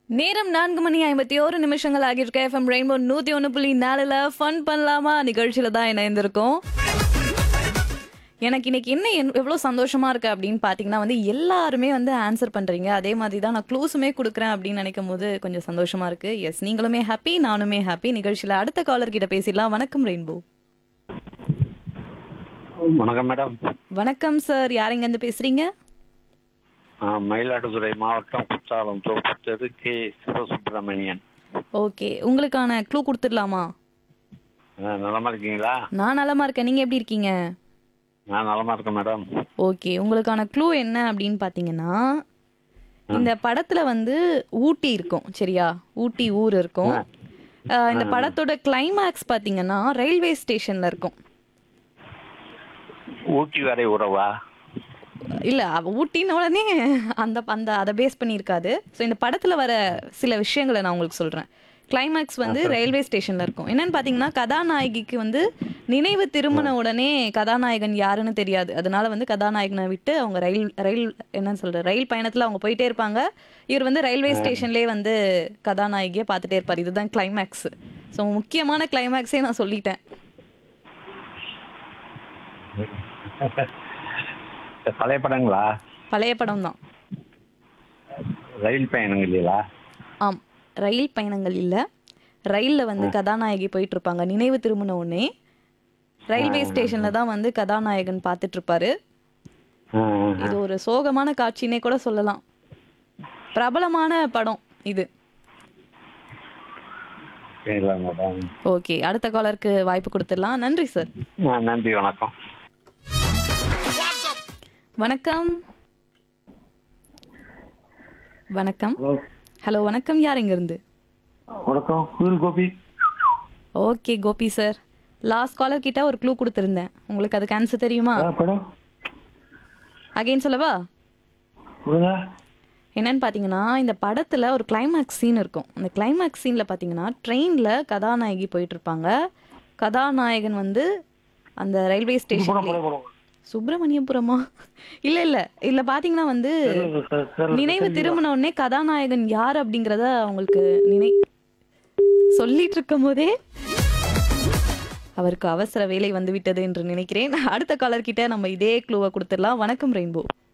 நேரம் நான்கு மணி ஐம்பத்தி ஒரு நிமிஷங்கள் ஆகியிருக்க எஃப்எம் ரெயின்போ நூத்தி ஒன்று புள்ளி நாலுல ஃபன் பண்ணலாமா நிகழ்ச்சியில தான் இணைந்திருக்கோம் எனக்கு இன்னைக்கு என்ன என்- எவ்வளவு சந்தோஷமா இருக்கு அப்படின்னு பாத்தீங்கன்னா வந்து எல்லாருமே வந்து ஆன்சர் பண்றீங்க அதே மாதிரி தான் நான் க்ளூஸுமே கொடுக்குறேன் அப்படின்னு நினைக்கும் போது கொஞ்சம் சந்தோஷமா இருக்கு எஸ் நீங்களுமே ஹாப்பி நானுமே ஹாப்பி நிகழ்ச்சியில அடுத்த காலர் கிட்ட பேசிடலாம் வணக்கம் ரெயின்போ வணக்கம் மேடம் வணக்கம் சார் யாருங்க இருந்து பேசுறீங்க ஆ, மயிலாடுதுறை மாவட்டம் குற்றாலம் தோப்பத்தெரு கே சிவசுப்பிரமணியன் ஓகே உங்களுக்கான க்ளூ கொடுத்துடலாமா ஆ, நலமா இருக்கீங்களா நான் நலமா இருக்கேன் நீங்க எப்படி இருக்கீங்க நான் நலமா இருக்கேன் மேடம் ஓகே உங்களுக்கான க்ளூ என்ன அப்படின்னு பார்த்தீங்கன்னா இந்த படத்துல வந்து ஊட்டி இருக்கும் சரியா ஊட்டி ஊர் இருக்கும் அஹ் இந்த படத்தோட கிளைமேக்ஸ் பார்த்தீங்கன்னா ரயில்வே ஸ்டேஷன்ல இருக்கும் ஊட்டி வரை உறவா இல்ல அவ ஊட்டின உடனே அந்த அந்த அதை பேஸ் பண்ணியிருக்காது ஸோ இந்த படத்துல வர சில விஷயங்களை நான் உங்களுக்கு சொல்றேன் கிளைமேக்ஸ் வந்து ரயில்வே ஸ்டேஷன்ல இருக்கும் என்னன்னு பாத்தீங்கன்னா கதாநாயகிக்கு வந்து நினைவு திரும்பின உடனே கதாநாயகன் யாருன்னு தெரியாது அதனால வந்து கதாநாயகனை விட்டு அவங்க ரயில் ரயில் என்ன சொல்ற ரயில் பயணத்துல அவங்க போயிட்டே இருப்பாங்க இவர் வந்து ரயில்வே ஸ்டேஷன்லயே வந்து கதாநாயகியை பார்த்துட்டே இருப்பார் இதுதான் கிளைமேக்ஸ் ஸோ முக்கியமான கிளைமேக்ஸே நான் சொல்லிட்டேன் பழைய படங்களா பழைய படம் தான் ரயில் பயணங்கள் இல்லையா ஆம் ரயில் பயணங்கள் இல்லை ரயிலில் வந்து கதாநாயகி போயிட்டு இருப்பாங்க நினைவு திரும்பின உடனே ரயில்வே ஸ்டேஷன்ல தான் வந்து கதாநாயகன் பார்த்துட்டு இருப்பாரு ஆ, ஆ, ஆ. இது ஒரு சோகமான காட்சினே கூட சொல்லலாம் பிரபலமான படம் இது சரிங்களா மேடம் ஓகே அடுத்த காலருக்கு வாய்ப்பு கொடுத்துடலாம் நன்றி சார் ஆ, நன்றி வணக்கம் வணக்கம் வணக்கம் ஹலோ வணக்கம் யார் இங்க இருந்து வணக்கம் Kuyil Gopi okay Gopi sir last caller கிட்ட ஒரு க்ளூ கொடுத்துருந்தேன் உங்களுக்கு அதுக்கு ஆன்சர் தெரியுமா படம் அகைன் சொல்லவா கொடுங்க என்னன்னு பார்த்தீங்கன்னா இந்த படத்தில் ஒரு கிளைமேக்ஸ் சீன் இருக்கும் அந்த கிளைமேக்ஸ் சீனில் பார்த்தீங்கன்னா ட்ரெயினில் கதாநாயகி போயிட்டு இருப்பாங்க கதாநாயகன் வந்து அந்த ரயில்வே ஸ்டேஷன் சுப்பிரமணியபுரமா இல்லை இல்லை இதில் பார்த்தீங்கன்னா வந்து நினைவு திரும்பின உடனே கதாநாயகன் யார் அப்படிங்கிறத அவங்களுக்கு நினை சொல்லிட்டு இருக்கும் போதே அவருக்கு அவசர வேலை வந்து விட்டது என்று நினைக்கிறேன் அடுத்த காலர் கிட்ட நம்ம இதே க்ளூவை கொடுத்துடலாம் வணக்கம் ரெயின்போ